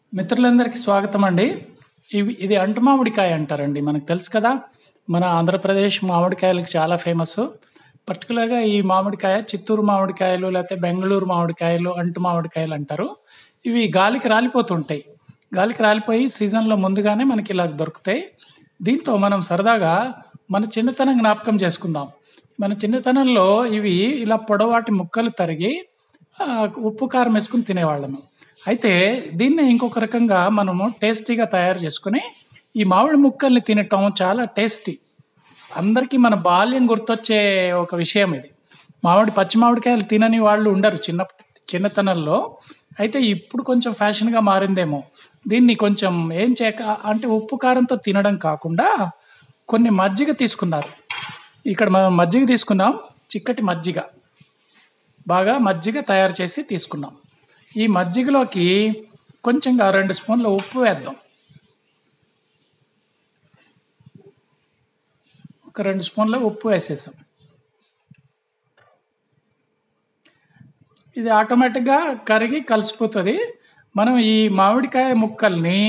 మిత్రులందరికీ స్వాగతం అండి ఇవి ఇది అంటు మామిడికాయ అంటారండి మనకు తెలుసు కదా మన ఆంధ్రప్రదేశ్ మామిడికాయలకు చాలా ఫేమస్ పర్టికులర్గా ఈ మామిడికాయ చిత్తూరు మామిడికాయలు లేకపోతే బెంగళూరు మామిడికాయలు అంటు మామిడికాయలు అంటారు ఇవి గాలికి రాలిపోతుంటాయి గాలికి రాలిపోయి సీజన్లో ముందుగానే మనకి ఇలా దొరుకుతాయి దీంతో మనం సరదాగా మన చిన్నతనం జ్ఞాపకం చేసుకుందాం మన చిన్నతనంలో ఇవి ఇలా పొడవాటి ముక్కలు తరిగి ఆ, ఉప్పు కారం వేసుకుని తినేవాళ్ళము అయితే దీన్ని ఇంకొక రకంగా మనము టేస్టీగా తయారు చేసుకుని ఈ మామిడి ముక్కల్ని తినటం చాలా టేస్టీ అందరికీ మన బాల్యం గుర్తొచ్చే ఒక విషయం ఇది మామిడి పచ్చి మామిడికాయలు తినని వాళ్ళు ఉండరు చిన్న చిన్నతనంలో అయితే ఇప్పుడు కొంచెం ఫ్యాషన్గా మారిందేమో దీన్ని కొంచెం ఏం చేయక అంటే ఉప్పు కారంతో తినడం కాకుండా కొన్ని మజ్జిగ తీసుకున్నారు ఇక్కడ మనం మజ్జిగ తీసుకున్నాం చిక్కటి మజ్జిగ బాగా మజ్జిగ తయారు చేసి తీసుకున్నాం ఈ మజ్జిగలోకి కొంచెంగా రెండు స్పూన్ల ఉప్పు వేద్దాం ఒక రెండు స్పూన్ల ఉప్పు వేసేసాం ఇది ఆటోమేటిక్గా కరిగి కలిసిపోతుంది మనం ఈ మామిడికాయ ముక్కల్ని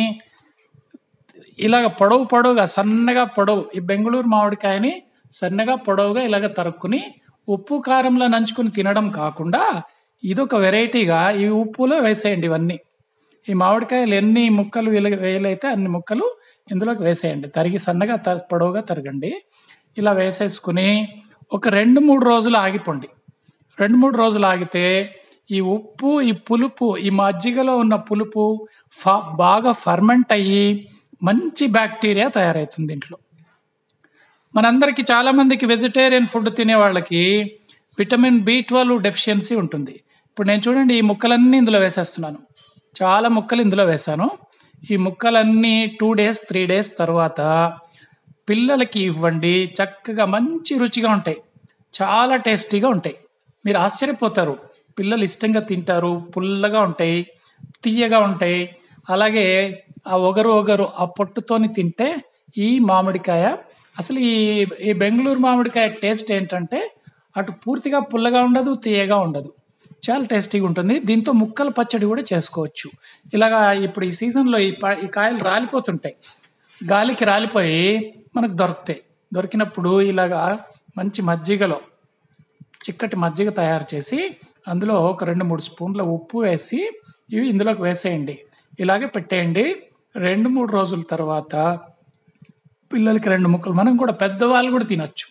ఇలాగ పొడవు పొడవుగా సన్నగా పొడవు ఈ బెంగళూరు మామిడికాయని సన్నగా పొడవుగా ఇలాగ తరుక్కుని ఉప్పు కారంలో నంచుకుని తినడం కాకుండా ఇదొక వెరైటీగా ఈ ఉప్పులో వేసేయండి ఇవన్నీ ఈ మామిడికాయలు ఎన్ని ముక్కలు వీలు వేయలైతే అన్ని ముక్కలు ఇందులోకి వేసేయండి తరిగి సన్నగా త- పొడవుగా తరగండి ఇలా వేసేసుకుని ఒక రెండు మూడు రోజులు ఆగిపోండి రెండు మూడు రోజులు ఆగితే ఈ ఉప్పు ఈ పులుపు ఈ మజ్జిగలో ఉన్న పులుపు ఫ బాగా ఫర్మెంట్ అయ్యి మంచి బ్యాక్టీరియా తయారవుతుంది దీంట్లో మనందరికీ చాలా మందికి వెజిటేరియన్ ఫుడ్ తినే వాళ్ళకి విటమిన్ బి ట్వెల్వ్ డెఫిషియన్సీ ఉంటుంది ఇప్పుడు నేను చూడండి ఈ ముక్కలన్నీ ఇందులో వేసేస్తున్నాను చాలా ముక్కలు ఇందులో వేశాను ఈ ముక్కలన్నీ టూ డేస్ త్రీ డేస్ తర్వాత పిల్లలకి ఇవ్వండి చక్కగా మంచి రుచిగా ఉంటాయి చాలా టేస్టీగా ఉంటాయి మీరు ఆశ్చర్యపోతారు పిల్లలు ఇష్టంగా తింటారు పుల్లగా ఉంటాయి తీయగా ఉంటాయి అలాగే ఆ ఒగరు ఒగరు ఆ పొట్టుతోని తింటే ఈ మామిడికాయ అసలు ఈ ఈ బెంగళూరు మామిడికాయ టేస్ట్ ఏంటంటే అటు పూర్తిగా పుల్లగా ఉండదు తీయగా ఉండదు చాలా టేస్టీగా ఉంటుంది దీంతో ముక్కల పచ్చడి కూడా చేసుకోవచ్చు ఇలాగా ఇప్పుడు ఈ సీజన్లో ఈ ప- ఈ కాయలు రాలిపోతుంటాయి గాలికి రాలిపోయి మనకు దొరుకుతాయి దొరికినప్పుడు ఇలాగా మంచి మజ్జిగలో చిక్కటి మజ్జిగ తయారు చేసి అందులో ఒక రెండు మూడు స్పూన్ల ఉప్పు వేసి ఇవి ఇందులోకి వేసేయండి ఇలాగే పెట్టేయండి రెండు మూడు రోజుల తర్వాత పిల్లలకి రెండు ముక్కలు మనం కూడా పెద్దవాళ్ళు కూడా తినొచ్చు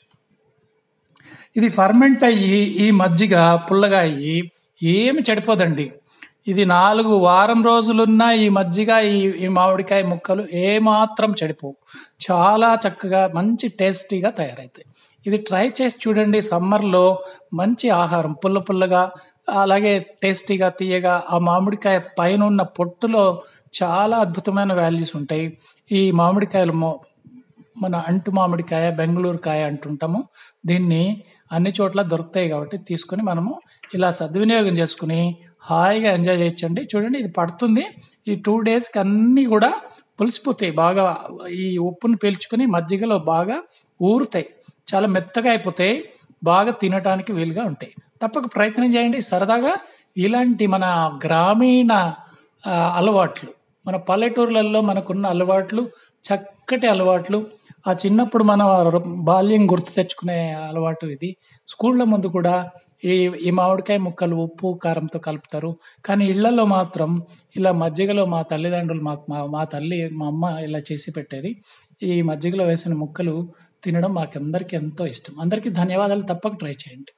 ఇది ఫర్మెంట్ అయ్యి ఈ మజ్జిగ పుల్లగా అయ్యి ఏమి చెడిపోదండి ఇది నాలుగు వారం రోజులున్న ఈ మజ్జిగ ఈ ఈ మామిడికాయ ముక్కలు ఏమాత్రం చెడిపోవు చాలా చక్కగా మంచి టేస్టీగా తయారవుతాయి ఇది ట్రై చేసి చూడండి సమ్మర్లో మంచి ఆహారం పుల్ల పుల్లగా అలాగే టేస్టీగా తీయగా ఆ మామిడికాయ పైన ఉన్న పొట్టులో చాలా అద్భుతమైన వాల్యూస్ ఉంటాయి ఈ మామిడికాయలు మో మన అంటు మామిడికాయ బెంగళూరు కాయ అంటుంటాము దీన్ని అన్ని చోట్ల దొరుకుతాయి కాబట్టి తీసుకొని మనము ఇలా సద్వినియోగం చేసుకుని హాయిగా ఎంజాయ్ చేయొచ్చండి చూడండి ఇది పడుతుంది ఈ టూ డేస్కి అన్నీ కూడా పులిసిపోతాయి బాగా ఈ ఉప్పుని పీల్చుకొని మజ్జిగలో బాగా ఊరుతాయి చాలా మెత్తగా అయిపోతాయి బాగా తినడానికి వీలుగా ఉంటాయి తప్పక ప్రయత్నం చేయండి సరదాగా ఇలాంటి మన గ్రామీణ ఆ, అలవాట్లు మన పల్లెటూర్లలో మనకున్న అలవాట్లు చక్కటి అలవాట్లు ఆ చిన్నప్పుడు మన ర- బాల్యం గుర్తు తెచ్చుకునే అలవాటు ఇది స్కూళ్ళ ముందు కూడా ఈ ఈ మామిడికాయ ముక్కలు ఉప్పు కారంతో కలుపుతారు కానీ ఇళ్లలో మాత్రం ఇలా మజ్జిగలో మా తల్లిదండ్రులు మాకు మా మా తల్లి మా అమ్మ ఇలా చేసి పెట్టేది ఈ మజ్జిగలో వేసిన ముక్కలు తినడం మాకందరికీ ఎంతో ఇష్టం అందరికీ ధన్యవాదాలు తప్పక ట్రై చేయండి